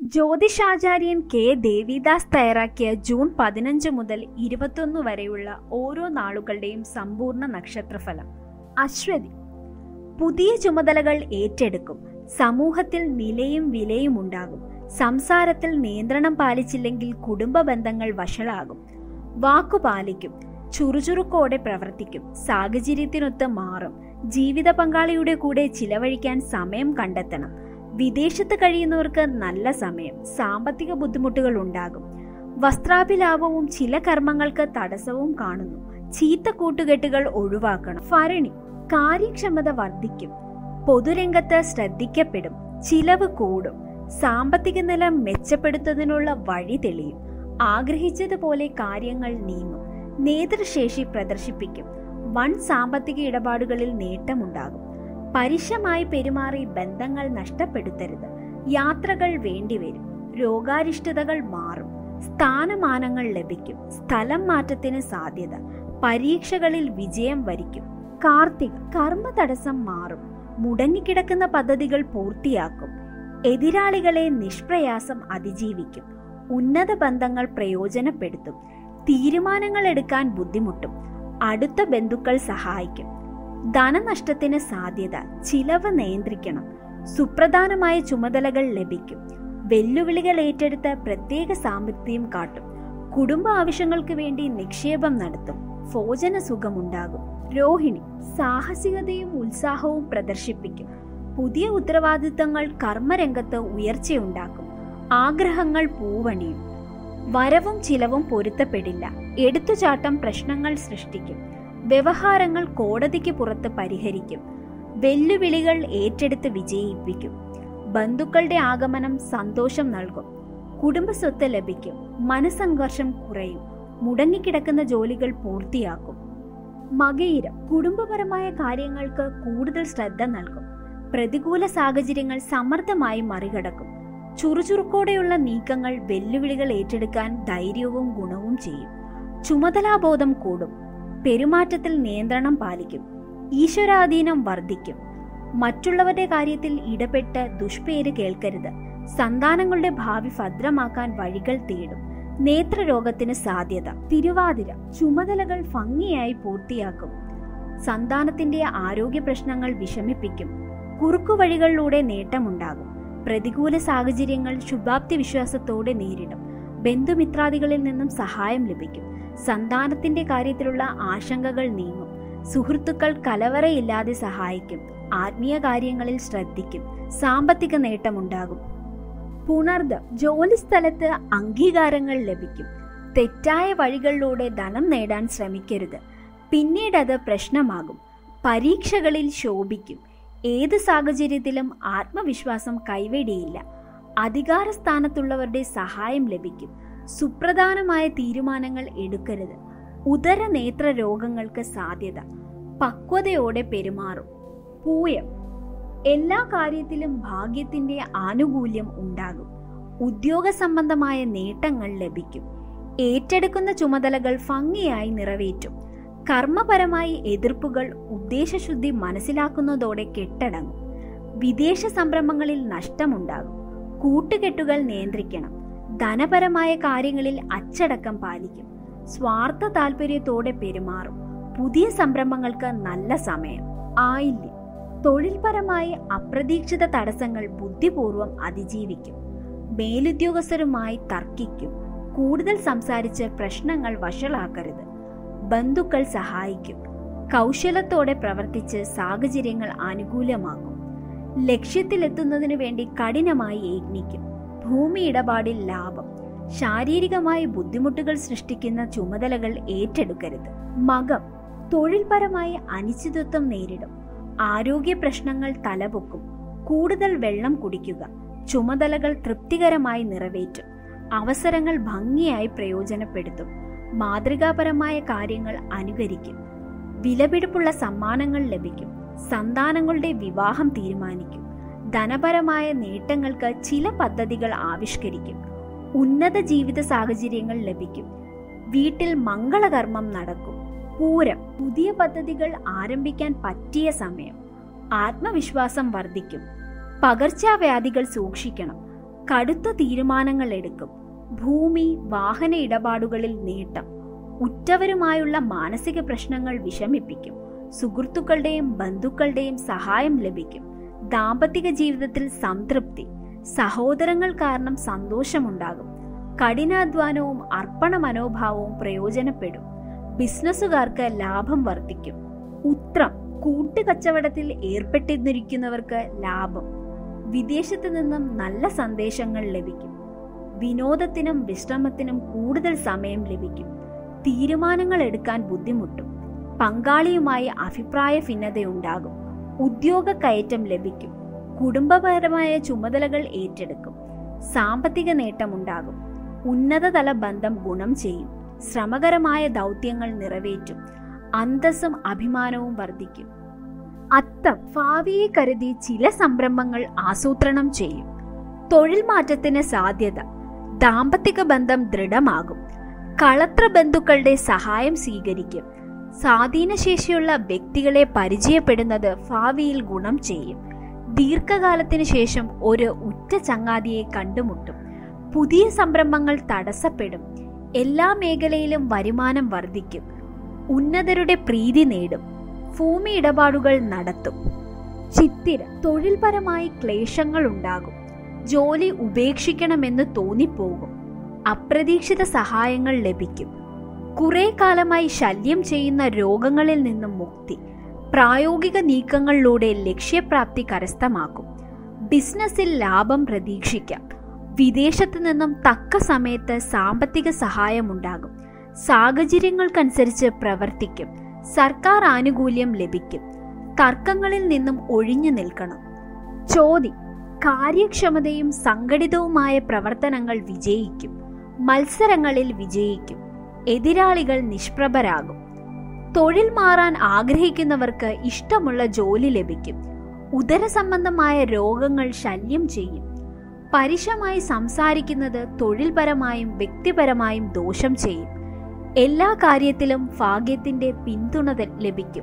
ജ്യോതിഷാചാര്യൻ K Devidas തയ്യാറാക്കിയ June പതിനഞ്ച് മുതൽ ഇരുപത്തൊന്ന് വരെയുള്ള ഓരോ നാളുകളുടെയും സമ്പൂർണ്ണ നക്ഷത്രഫലം അശ്വതി പുതിയ ചുമതലകൾ ഏറ്റെടുക്കും സമൂഹത്തിൽ നിലയും വിലയും ഉണ്ടാകും സംസാരത്തിൽ നിയന്ത്രണം പാലിച്ചില്ലെങ്കിൽ കുടുംബ ബന്ധങ്ങൾ വഷളാകും വാക്കു പാലിക്കും ചുറുചുറുക്കോടെ പ്രവർത്തിക്കും സാഹചര്യത്തിനൊത്ത് മാറും ജീവിത പങ്കാളിയുടെ കൂടെ ചിലവഴിക്കാൻ സമയം കണ്ടെത്തണം വിദേശത്ത് കഴിയുന്നവർക്ക് നല്ല സമയം സാമ്പത്തിക ബുദ്ധിമുട്ടുകൾ ഉണ്ടാകും വസ്ത്രാഭിലാഭവും ചില കർമ്മങ്ങൾക്ക് തടസ്സവും കാണുന്നു ചീത്ത കൂട്ടുകെട്ടുകൾ ഒഴിവാക്കണം ഭരണി കാര്യക്ഷമത വർദ്ധിക്കും പൊതുരംഗത്ത് ശ്രദ്ധിക്കപ്പെടും ചിലവ് കൂടും സാമ്പത്തിക നില മെച്ചപ്പെടുത്തുന്നതിനുള്ള വഴി തെളിയും ആഗ്രഹിച്ചതുപോലെ കാര്യങ്ങൾ നീങ്ങും നേതൃശേഷി പ്രദർശിപ്പിക്കും വൻ സാമ്പത്തിക ഇടപാടുകളിൽ നേട്ടമുണ്ടാകും പരുഷമായി പെരുമാറി ബന്ധങ്ങൾ നഷ്ടപ്പെടുത്തരുത് യാത്രകൾ വേണ്ടിവരും രോഗാരിഷ്ടതകൾ മാറും സ്ഥാനമാനങ്ങൾ ലഭിക്കും സ്ഥലം മാറ്റത്തിന് സാധ്യത പരീക്ഷകളിൽ വിജയം വരിക്കും കാർത്തിക കർമ്മ തടസ്സം മാറും മുടങ്ങിക്കിടക്കുന്ന പദ്ധതികൾ പൂർത്തിയാക്കും എതിരാളികളെ നിഷ്പ്രയാസം അതിജീവിക്കും ഉന്നത ബന്ധങ്ങൾ പ്രയോജനപ്പെടുത്തും തീരുമാനങ്ങൾ എടുക്കാൻ ബുദ്ധിമുട്ടും അടുത്ത ബന്ധുക്കൾ സഹായിക്കും ധനനഷ്ടത്തിന് സാധ്യത ചിലവ് നിയന്ത്രിക്കണം സുപ്രധാനമായ ചുമതലകൾ ലഭിക്കും വെല്ലുവിളികൾ ഏറ്റെടുത്ത് പ്രത്യേക സാമർഥ്യം കാട്ടും കുടുംബ ആവശ്യങ്ങൾക്ക് വേണ്ടി നിക്ഷേപം നടത്തും ഭോജന സുഖമുണ്ടാകും രോഹിണി സാഹസികതയും ഉത്സാഹവും പ്രദർശിപ്പിക്കും പുതിയ ഉത്തരവാദിത്തങ്ങൾ കർമ്മരംഗത്ത് ഉയർച്ചയുണ്ടാക്കും ആഗ്രഹങ്ങൾ പൂവണിയും വരവും ചിലവും പൊരുത്തപ്പെടില്ല എടുത്തുചാട്ടം പ്രശ്നങ്ങൾ സൃഷ്ടിക്കും വ്യവഹാരങ്ങൾ കോടതിക്ക് പുറത്ത് പരിഹരിക്കും വെല്ലുവിളികൾ ഏറ്റെടുത്ത് വിജയിപ്പിക്കും ബന്ധുക്കളുടെ ആഗമനം സന്തോഷം നൽകും കുടുംബസ്വത്ത് ലഭിക്കും മനസംഘർഷം കുറയും മുടങ്ങിക്കിടക്കുന്ന ജോലികൾ പൂർത്തിയാക്കും മകയിരം കുടുംബപരമായ കാര്യങ്ങൾക്ക് കൂടുതൽ ശ്രദ്ധ നൽകും പ്രതികൂല സാഹചര്യങ്ങൾ സമർത്ഥമായി മറികടക്കും ചുറുചുറുക്കോടെയുള്ള നീക്കങ്ങൾ വെല്ലുവിളികൾ ഏറ്റെടുക്കാൻ ധൈര്യവും ഗുണവും ചെയ്യും ചുമതലാബോധം കൂടും പെരുമാറ്റത്തിൽ നിയന്ത്രണം പാലിക്കും ഈശ്വരാധീനം വർദ്ധിക്കും മറ്റുള്ളവരുടെ കാര്യത്തിൽ ഇടപെട്ട് ദുഷ്പേര് കേൾക്കരുത് സന്താനങ്ങളുടെ ഭാവി ഭദ്രമാക്കാൻ വഴികൾ തേടും നേത്രരോഗത്തിന് സാധ്യത തിരുവാതിര ചുമതലകൾ ഭംഗിയായി പൂർത്തിയാക്കും സന്താനത്തിന്റെ ആരോഗ്യ പ്രശ്നങ്ങൾ വിഷമിപ്പിക്കും കുറുക്കുവഴികളിലൂടെ നേട്ടമുണ്ടാകും പ്രതികൂല സാഹചര്യങ്ങൾ ശുഭാപ്തി വിശ്വാസത്തോടെ നേരിടും ബന്ധുമിത്രാദികളിൽ നിന്നും സഹായം ലഭിക്കും സന്താനത്തിന്റെ കാര്യത്തിലുള്ള ആശങ്കകൾ നീങ്ങും സുഹൃത്തുക്കൾ കലവറയില്ലാതെ സഹായിക്കും ആത്മീയ കാര്യങ്ങളിൽ ശ്രദ്ധിക്കും സാമ്പത്തിക നേട്ടമുണ്ടാകും പുണർദ ജോലിസ്ഥലത്ത് അംഗീകാരങ്ങൾ ലഭിക്കും തെറ്റായ വഴികളിലൂടെ ധനം നേടാൻ ശ്രമിക്കരുത് പിന്നീട് അത് പ്രശ്നമാകും പരീക്ഷകളിൽ ശോഭിക്കും ഏത് സാഹചര്യത്തിലും ആത്മവിശ്വാസം കൈവെടിയില്ല അധികാരസ്ഥാനത്തുള്ളവരുടെ സഹായം ലഭിക്കും സുപ്രധാനമായ തീരുമാനങ്ങൾ എടുക്കരുത് ഉദര നേത്ര രോഗങ്ങൾക്ക് സാധ്യത പക്വതയോടെ പെരുമാറും പൂയം എല്ലാ കാര്യത്തിലും ഭാഗ്യത്തിന്റെ ആനുകൂല്യം ഉണ്ടാകും ഉദ്യോഗ സംബന്ധമായ നേട്ടങ്ങൾ ലഭിക്കും ഏറ്റെടുക്കുന്ന ചുമതലകൾ ഭംഗിയായി നിറവേറ്റും കർമ്മപരമായി എതിർപ്പുകൾ ഉദ്ദേശശുദ്ധി മനസ്സിലാക്കുന്നതോടെ കെട്ടടങ്ങും വിദേശ സംരംഭങ്ങളിൽ നഷ്ടമുണ്ടാകും കൂട്ടുകെട്ടുകൾ നിയന്ത്രിക്കണം ധനപരമായ കാര്യങ്ങളിൽ അച്ചടക്കം പാലിക്കും സ്വാർത്ഥ താല്പര്യത്തോടെ പെരുമാറും പുതിയ സംരംഭങ്ങൾക്ക് നല്ല സമയം ആയില്യം തൊഴിൽപരമായി അപ്രതീക്ഷിത തടസ്സങ്ങൾ ബുദ്ധിപൂർവം അതിജീവിക്കും മേലുദ്യോഗസ്ഥരുമായി തർക്കിക്കും കൂടുതൽ സംസാരിച്ച് പ്രശ്നങ്ങൾ വഷളാക്കരുത് ബന്ധുക്കൾ സഹായിക്കും കൗശലത്തോടെ പ്രവർത്തിച്ച് സാഹചര്യങ്ങൾ അനുകൂലമാക്കും ലക്ഷ്യത്തിലെത്തുന്നതിനു വേണ്ടി കഠിനമായി യത്നിക്കും ഭൂമി ഇടപാടിൽ ലാഭം ശാരീരികമായ ബുദ്ധിമുട്ടുകൾ സൃഷ്ടിക്കുന്ന ചുമതലകൾ ഏറ്റെടുക്കരുത് മകം തൊഴിൽപരമായി അനിശ്ചിതത്വം നേരിടും ആരോഗ്യ പ്രശ്നങ്ങൾ തലപൊക്കും കൂടുതൽ വെള്ളം കുടിക്കുക ചുമതലകൾ തൃപ്തികരമായി നിറവേറ്റും അവസരങ്ങൾ ഭംഗിയായി പ്രയോജനപ്പെടുത്തും മാതൃകാപരമായ കാര്യങ്ങൾ അനുകരിക്കും വിലപിടിപ്പുള്ള സമ്മാനങ്ങൾ ലഭിക്കും സന്താനങ്ങളുടെ വിവാഹം തീരുമാനിക്കും ധനപരമായ നേട്ടങ്ങൾക്ക് ചില പദ്ധതികൾ ആവിഷ്കരിക്കും ഉന്നത ജീവിത സാഹചര്യങ്ങൾ ലഭിക്കും വീട്ടിൽ മംഗളകർമ്മം നടക്കും പൂരം പുതിയ പദ്ധതികൾ ആരംഭിക്കാൻ പറ്റിയ സമയം ആത്മവിശ്വാസം വർദ്ധിക്കും പകർച്ചവ്യാധികൾ സൂക്ഷിക്കണം കടുത്ത തീരുമാനങ്ങൾ എടുക്കും ഭൂമി വാഹന ഇടപാടുകളിൽ നേട്ടം ഉറ്റവരുമായുള്ള മാനസിക പ്രശ്നങ്ങൾ വിഷമിപ്പിക്കും സുഹൃത്തുക്കളുടെയും ബന്ധുക്കളുടെയും സഹായം ലഭിക്കും ദാമ്പത്തിക ജീവിതത്തിൽ സംതൃപ്തി സഹോദരങ്ങൾ കാരണം സന്തോഷമുണ്ടാകും കഠിനാധ്വാനവും അർപ്പണ മനോഭാവവും പ്രയോജനപ്പെടും ബിസിനസ്സുകാർക്ക് ലാഭം വർദ്ധിക്കും ഉത്രം കൂട്ടുകച്ചവടത്തിൽ ഏർപ്പെട്ടിരിക്കുന്നവർക്ക് ലാഭം വിദേശത്ത് നിന്നും നല്ല സന്ദേശങ്ങൾ ലഭിക്കും വിനോദത്തിനും വിശ്രമത്തിനും കൂടുതൽ സമയം ലഭിക്കും തീരുമാനങ്ങൾ എടുക്കാൻ ബുദ്ധിമുട്ടും പങ്കാളിയുമായി അഭിപ്രായ ഭിന്നതയുണ്ടാകും ഉദ്യോഗ കയറ്റം ലഭിക്കും കുടുംബപരമായ ചുമതലകൾ ഏറ്റെടുക്കും സാമ്പത്തിക നേട്ടമുണ്ടാകും ഉന്നതതല ബന്ധം ഗുണം ചെയ്യും ശ്രമകരമായ ദൗത്യങ്ങൾ നിറവേറ്റും അന്തസ്സും അഭിമാനവും വർദ്ധിക്കും അത്തം ഭാവിയെ കരുതി ചില സംരംഭങ്ങൾ ആസൂത്രണം ചെയ്യും തൊഴിൽ മാറ്റത്തിന് സാധ്യത ദാമ്പത്തിക ബന്ധം ദൃഢമാകും കളത്ര ബന്ധുക്കളുടെ സഹായം സ്വീകരിക്കും സ്വാധീനശേഷിയുള്ള വ്യക്തികളെ പരിചയപ്പെടുന്നത് ഭാവിയിൽ ഗുണം ചെയ്യും ദീർഘകാലത്തിന് ശേഷം ഒരു ഉറ്റ ചങ്ങാതിയെ കണ്ടുമുട്ടും പുതിയ സംരംഭങ്ങൾ തടസ്സപ്പെടും എല്ലാ മേഖലയിലും വരുമാനം വർദ്ധിക്കും ഉന്നതരുടെ പ്രീതി നേടും ഭൂമി ഇടപാടുകൾ നടത്തും ചിത്തിര തൊഴിൽപരമായി ക്ലേശങ്ങൾ ഉണ്ടാകും ജോലി ഉപേക്ഷിക്കണമെന്ന് തോന്നിപ്പോകും അപ്രതീക്ഷിത സഹായങ്ങൾ ലഭിക്കും കുറെ കാലമായി ശല്യം ചെയ്യുന്ന രോഗങ്ങളിൽ നിന്നും മുക്തി പ്രായോഗിക നീക്കങ്ങളിലൂടെ ലക്ഷ്യപ്രാപ്തി കരസ്ഥമാക്കും ബിസിനസ്സിൽ ലാഭം പ്രതീക്ഷിക്കാം വിദേശത്തു നിന്നും തക്ക സമയത്ത് സാമ്പത്തിക സഹായമുണ്ടാകും സാഹചര്യങ്ങൾക്കനുസരിച്ച് പ്രവർത്തിക്കും സർക്കാർ ആനുകൂല്യം ലഭിക്കും തർക്കങ്ങളിൽ നിന്നും ഒഴിഞ്ഞു നിൽക്കണം ചോദ്യം കാര്യക്ഷമതയും സംഘടിതവുമായ പ്രവർത്തനങ്ങൾ വിജയിക്കും മത്സരങ്ങളിൽ വിജയിക്കും എതിരാളികൾ നിഷ്പ്രഭരാകും തൊഴിൽ മാറാൻ ആഗ്രഹിക്കുന്നവർക്ക് ഇഷ്ടമുള്ള ജോലി ലഭിക്കും ഉദര സംബന്ധമായ രോഗങ്ങൾ ശല്യം ചെയ്യും പരുഷമായി സംസാരിക്കുന്നത് തൊഴിൽപരമായും വ്യക്തിപരമായും ദോഷം ചെയ്യും എല്ലാ കാര്യത്തിലും ഭാഗ്യത്തിന്റെ പിന്തുണ ലഭിക്കും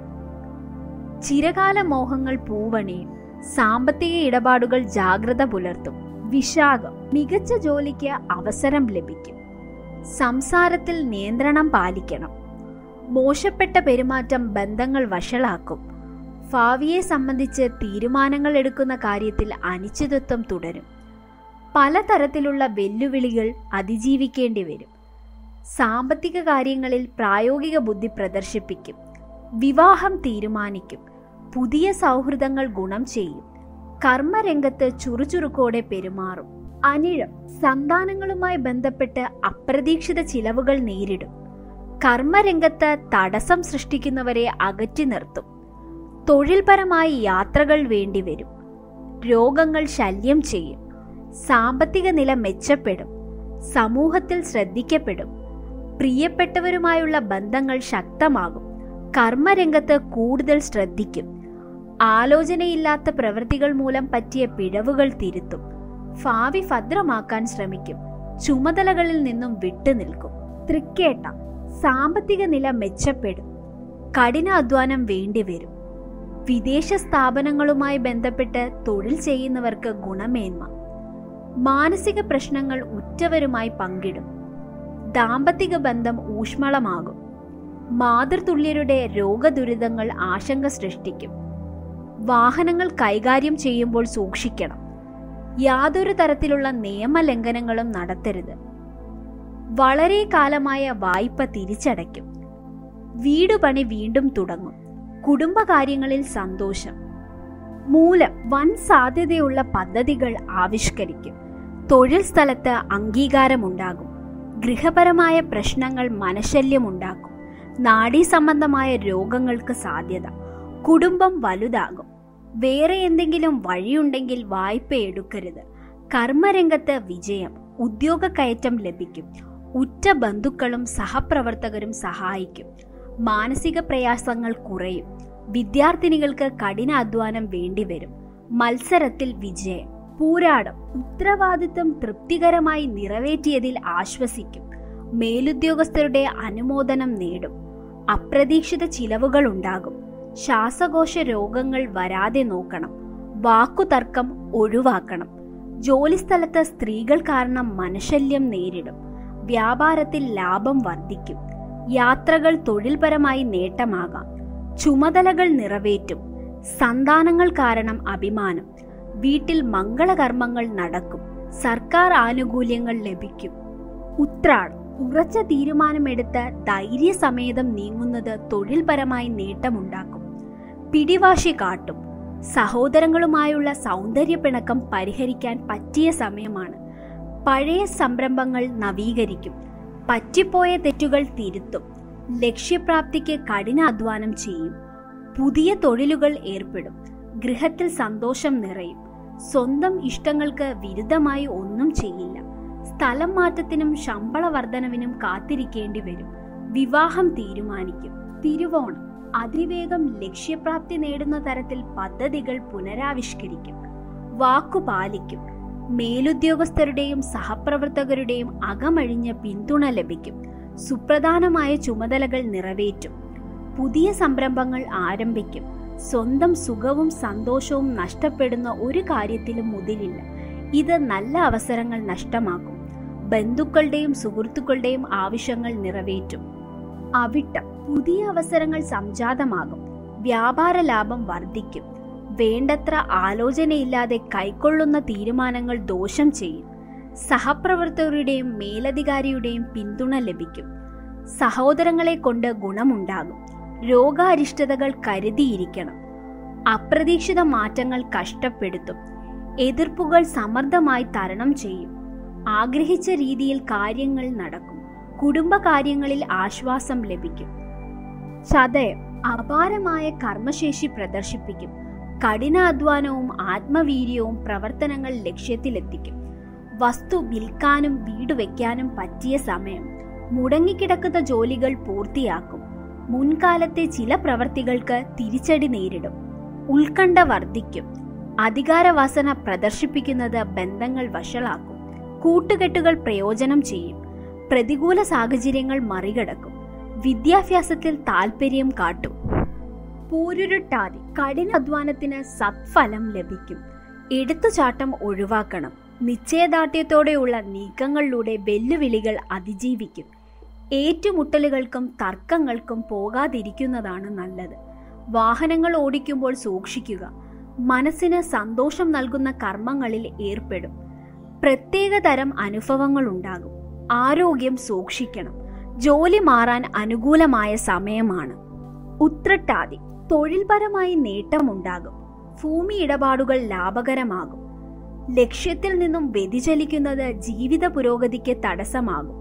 ചിരകാല മോഹങ്ങൾ പൂവണിയും സാമ്പത്തിക ഇടപാടുകൾ ജാഗ്രത പുലർത്തും വിശാഖം മികച്ച ജോലിക്ക് അവസരം ലഭിക്കും സംസാരത്തിൽ നിയന്ത്രണം പാലിക്കണം മോശപ്പെട്ട പെരുമാറ്റം ബന്ധങ്ങൾ വഷളാക്കും ഭാവിയെ സംബന്ധിച്ച് തീരുമാനങ്ങൾ എടുക്കുന്ന കാര്യത്തിൽ അനിശ്ചിതത്വം തുടരും പലതരത്തിലുള്ള വെല്ലുവിളികൾ അതിജീവിക്കേണ്ടി വരും സാമ്പത്തിക കാര്യങ്ങളിൽ പ്രായോഗിക ബുദ്ധി പ്രദർശിപ്പിക്കും വിവാഹം തീരുമാനിക്കും പുതിയ സൗഹൃദങ്ങൾ ഗുണം ചെയ്യും കർമ്മരംഗത്ത് ചുറുചുറുക്കോടെ പെരുമാറും അനിഴം സന്താനങ്ങളുമായി ബന്ധപ്പെട്ട് അപ്രതീക്ഷിത ചിലവുകൾ നേരിടും കർമ്മരംഗത്ത് തടസ്സം സൃഷ്ടിക്കുന്നവരെ അകറ്റി നിർത്തും തൊഴിൽപരമായി യാത്രകൾ വേണ്ടിവരും രോഗങ്ങൾ ശല്യം ചെയ്യും സാമ്പത്തിക നില മെച്ചപ്പെടും സമൂഹത്തിൽ ശ്രദ്ധിക്കപ്പെടും പ്രിയപ്പെട്ടവരുമായുള്ള ബന്ധങ്ങൾ ശക്തമാകും കർമ്മരംഗത്ത് കൂടുതൽ ശ്രദ്ധിക്കും ആലോചനയില്ലാത്ത പ്രവൃത്തികൾ മൂലം പറ്റിയ പിഴവുകൾ തിരുത്തും ഭാവി ഭദ്രമാക്കാൻ ശ്രമിക്കും ചുമതലകളിൽ നിന്നും വിട്ടുനിൽക്കും തൃക്കേട്ട സാമ്പത്തിക നില മെച്ചപ്പെടും കഠിനാധ്വാനം വേണ്ടിവരും വിദേശ സ്ഥാപനങ്ങളുമായി ബന്ധപ്പെട്ട് തൊഴിൽ ചെയ്യുന്നവർക്ക് ഗുണമേന്മ മാനസിക പ്രശ്നങ്ങൾ ഉറ്റവരുമായി പങ്കിടും ദാമ്പത്തിക ബന്ധം ഊഷ്മളമാകും മാതൃതുല്യരുടെ രോഗദുരിതങ്ങൾ ആശങ്ക സൃഷ്ടിക്കും വാഹനങ്ങൾ കൈകാര്യം ചെയ്യുമ്പോൾ സൂക്ഷിക്കണം യാതൊരു തരത്തിലുള്ള നിയമലംഘനങ്ങളും നടത്തരുത് വളരെ കാലമായ വായ്പ തിരിച്ചടയ്ക്കും വീടുപണി വീണ്ടും തുടങ്ങും കുടുംബകാര്യങ്ങളിൽ സന്തോഷം മൂലം വൻ സാധ്യതയുള്ള പദ്ധതികൾ ആവിഷ്കരിക്കും തൊഴിൽ സ്ഥലത്ത് അംഗീകാരമുണ്ടാകും ഗൃഹപരമായ പ്രശ്നങ്ങൾ മനശല്യമുണ്ടാക്കും നാഡീ സംബന്ധമായ രോഗങ്ങൾക്ക് സാധ്യത കുടുംബം വലുതാകും വേറെ എന്തെങ്കിലും വഴിയുണ്ടെങ്കിൽ വായ്പ എടുക്കരുത് കർമ്മരംഗത്ത് വിജയം ഉദ്യോഗ കയറ്റം ലഭിക്കും ഉറ്റ ബന്ധുക്കളും സഹപ്രവർത്തകരും സഹായിക്കും മാനസിക പ്രയാസങ്ങൾ കുറയും വിദ്യാർത്ഥിനികൾക്ക് കഠിനാധ്വാനം വേണ്ടിവരും മത്സരത്തിൽ വിജയം പൂരാടം ഉത്തരവാദിത്തം തൃപ്തികരമായി നിറവേറ്റിയതിൽ ആശ്വസിക്കും മേലുദ്യോഗസ്ഥരുടെ അനുമോദനം നേടും അപ്രതീക്ഷിത ചിലവുകൾ ഉണ്ടാകും ശ്വാസകോശ രോഗങ്ങൾ വരാതെ നോക്കണം വാക്കുതർക്കം ഒഴിവാക്കണം ജോലിസ്ഥലത്ത് സ്ത്രീകൾ കാരണം മനശല്യം നേരിടും വ്യാപാരത്തിൽ ലാഭം വർദ്ധിക്കും യാത്രകൾ തൊഴിൽപരമായി നേട്ടമാകാം ചുമതലകൾ നിറവേറ്റും സന്താനങ്ങൾ കാരണം അഭിമാനം വീട്ടിൽ മംഗളകർമ്മങ്ങൾ നടക്കും സർക്കാർ ആനുകൂല്യങ്ങൾ ലഭിക്കും ഉത്രാടം ഉറച്ച തീരുമാനമെടുത്ത് ധൈര്യസമേതം നീങ്ങുന്നത് തൊഴിൽപരമായി നേട്ടമുണ്ടാക്കും പിടിവാശി കാട്ടും സഹോദരങ്ങളുമായുള്ള സൗന്ദര്യപ്പിണക്കം പരിഹരിക്കാൻ പറ്റിയ സമയമാണ് പഴയ സംരംഭങ്ങൾ നവീകരിക്കും പറ്റിപ്പോയ തെറ്റുകൾ തിരുത്തും ലക്ഷ്യപ്രാപ്തിക്ക് കഠിനാധ്വാനം ചെയ്യും പുതിയ തൊഴിലുകൾ ഏർപ്പെടും ഗൃഹത്തിൽ സന്തോഷം നിറയും സ്വന്തം ഇഷ്ടങ്ങൾക്ക് വിരുദ്ധമായി ഒന്നും ചെയ്യില്ല സ്ഥലം മാറ്റത്തിനും ശമ്പള വർധനവിനും കാത്തിരിക്കേണ്ടി വരും വിവാഹം തീരുമാനിക്കും തിരുവോണം അതിവേഗം ലക്ഷ്യപ്രാപ്തി നേടുന്ന തരത്തിൽ പദ്ധതികൾ പുനരാവിഷ്കരിക്കും വാക്കു പാലിക്കും മേലുദ്യോഗസ്ഥരുടെയും സഹപ്രവർത്തകരുടെയും അകമഴിഞ്ഞ പിന്തുണ ലഭിക്കും സുപ്രധാനമായ ചുമതലകൾ നിറവേറ്റും പുതിയ സംരംഭങ്ങൾ ആരംഭിക്കും സ്വന്തം സുഖവും സന്തോഷവും നഷ്ടപ്പെടുന്ന ഒരു കാര്യത്തിലും മുതിരില്ല ഇത് നല്ല അവസരങ്ങൾ നഷ്ടമാക്കും ബന്ധുക്കളുടെയും സുഹൃത്തുക്കളുടെയും ആവശ്യങ്ങൾ നിറവേറ്റും അവിട്ടം പുതിയ അവസരങ്ങൾ സംജാതമാകും വ്യാപാര ലാഭം വർദ്ധിക്കും വേണ്ടത്ര ആലോചനയില്ലാതെ കൈക്കൊള്ളുന്ന തീരുമാനങ്ങൾ ദോഷം ചെയ്യും സഹപ്രവർത്തകരുടെയും മേലധികാരിയുടെയും പിന്തുണ ലഭിക്കും സഹോദരങ്ങളെ കൊണ്ട് ഗുണമുണ്ടാകും രോഗാരിഷ്ടതകൾ കരുതിയിരിക്കണം അപ്രതീക്ഷിത മാറ്റങ്ങൾ കഷ്ടപ്പെടുത്തും എതിർപ്പുകൾ സമർത്ഥമായി തരണം ചെയ്യും ആഗ്രഹിച്ച രീതിയിൽ കാര്യങ്ങൾ നടക്കും കുടുംബകാര്യങ്ങളിൽ ആശ്വാസം ലഭിക്കും ചതയം അപാരമായ കർമ്മശേഷി പ്രദർശിപ്പിക്കും കഠിനാധ്വാനവും ആത്മവീര്യവും പ്രവർത്തനങ്ങൾ ലക്ഷ്യത്തിലെത്തിക്കും വസ്തു വിൽക്കാനും വീട് വയ്ക്കാനും പറ്റിയ സമയം മുടങ്ങിക്കിടക്കുന്ന ജോലികൾ പൂർത്തിയാക്കും മുൻകാലത്തെ ചില പ്രവർത്തികൾക്ക് തിരിച്ചടി നേരിടും ഉത്കണ്ഠ വർദ്ധിക്കും അധികാരവാസന പ്രദർശിപ്പിക്കുന്നത് ബന്ധങ്ങൾ വഷളാക്കും കൂട്ടുകെട്ടുകൾ പ്രയോജനം ചെയ്യും പ്രതികൂല സാഹചര്യങ്ങൾ മറികടക്കും വിദ്യാഭ്യാസത്തിൽ താൽപ്പര്യം കാട്ടും പൂരുരുട്ടാതി കഠിനാധ്വാനത്തിന് സത്ഫലം ലഭിക്കും എടുത്തുചാട്ടം ഒഴിവാക്കണം നിശ്ചയദാർഢ്യത്തോടെയുള്ള നീക്കങ്ങളിലൂടെ വെല്ലുവിളികൾ അതിജീവിക്കും ഏറ്റുമുട്ടലുകൾക്കും തർക്കങ്ങൾക്കും പോകാതിരിക്കുന്നതാണ് നല്ലത് വാഹനങ്ങൾ ഓടിക്കുമ്പോൾ സൂക്ഷിക്കുക മനസ്സിന് സന്തോഷം നൽകുന്ന കർമ്മങ്ങളിൽ ഏർപ്പെടും പ്രത്യേകതരം അനുഭവങ്ങൾ ഉണ്ടാകും ആരോഗ്യം സൂക്ഷിക്കണം ജോലി മാറാൻ അനുകൂലമായ സമയമാണ് ഉത്രട്ടാതി തൊഴിൽപരമായി നേട്ടമുണ്ടാകും ഭൂമി ഇടപാടുകൾ ലാഭകരമാകും ലക്ഷ്യത്തിൽ നിന്നും വ്യതിചലിക്കുന്നത് ജീവിത പുരോഗതിക്ക് തടസ്സമാകും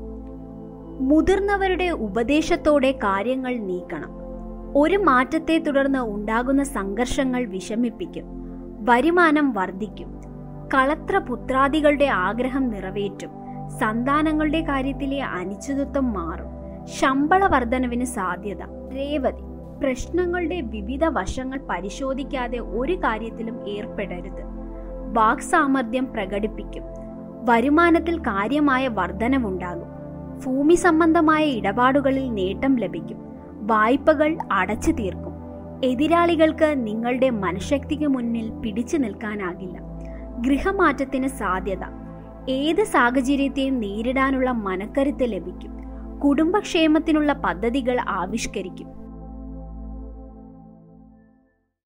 മുതിർന്നവരുടെ ഉപദേശത്തോടെ കാര്യങ്ങൾ നീക്കണം ഒരു മാറ്റത്തെ തുടർന്ന് ഉണ്ടാകുന്ന സംഘർഷങ്ങൾ വിഷമിപ്പിക്കും വരുമാനം വർദ്ധിക്കും കളത്ര പുത്രാദികളുടെ ആഗ്രഹം നിറവേറ്റും സന്താനങ്ങളുടെ കാര്യത്തിലെ അനിശ്ചിതത്വം മാറും ശമ്പള വർധനവിന് സാധ്യത രേവതി പ്രശ്നങ്ങളുടെ വിവിധ വശങ്ങൾ പരിശോധിക്കാതെ ഒരു കാര്യത്തിലും ഏർപ്പെടരുത് വാക്സാമർഥ്യം പ്രകടിപ്പിക്കും വരുമാനത്തിൽ കാര്യമായ വർധനവുണ്ടാകും ഭൂമി സംബന്ധമായ ഇടപാടുകളിൽ നേട്ടം ലഭിക്കും വായ്പകൾ അടച്ചു തീർക്കും എതിരാളികൾക്ക് നിങ്ങളുടെ മനഃശക്തിക്ക് മുന്നിൽ പിടിച്ചു നിൽക്കാനാകില്ല ഗൃഹമാറ്റത്തിന് സാധ്യത ഏത് സാഹചര്യത്തെയും നേരിടാനുള്ള മനക്കരുത്ത് ലഭിക്കും കുടുംബക്ഷേമത്തിനുള്ള പദ്ധതികൾ ആവിഷ്കരിക്കും